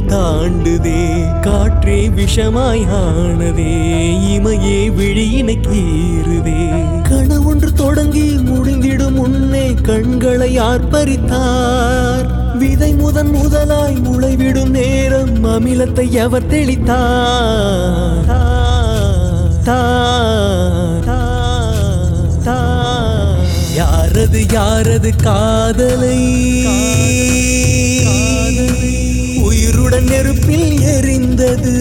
தாண்டுதே காற்றே விஷமாய் ஆனதே இமையே விழியினை கீறுதே கனவொன்று தொடங்கி முடிந்திடும் முன்னே கண்களை ஆர்ப்பரித்தார் விதை முதன் முதலாய் முளைவிடும் நேரம் அமிலத்தை எவர் தெளித்தார் தார், தார், தார். யாரது யாரது காதலை உயிருடன் நெருப்பில் எரிந்தது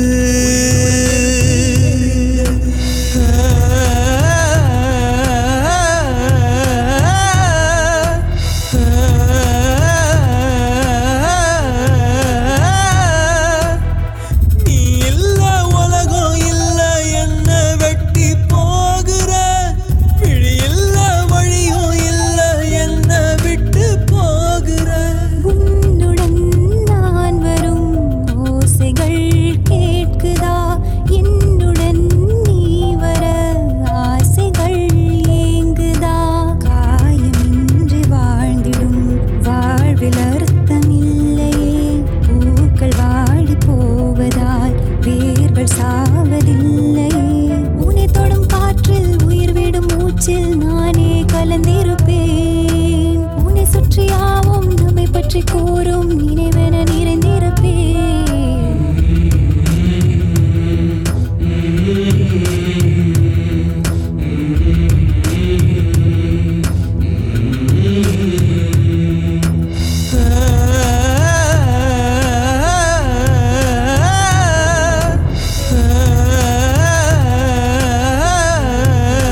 நீ இல்ல உலகம் இல்ல என்ன வெட்டி போகிற விழி இல்ல வழியும் இல்ல என்ன விட்டு போகிற உன்னுடன் நான் வரும் ஓசைகள் கேட்குதா என்னுடன் நீ வர ஆசைகள் ஏங்குதா காயமின்றி வாழ்ந்திடும் வாழ்வில் அர்த்தமில்லையே பூக்கள் வாடி போவதால் வேர்கள் சாவதில்லையே உன்னை தொடும் காற்றில் உயிர் விடும் மூச்சில் நானே கலந்திருப்பேன் உன்னை சுற்றியாவும் நம்மை பற்றி கூறும் நினைவென நிறைந்திருப்பேன்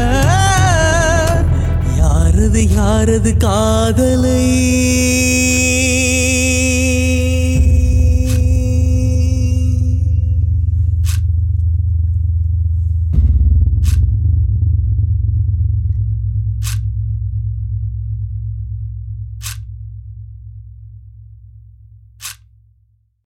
யாரது யாரது காதலை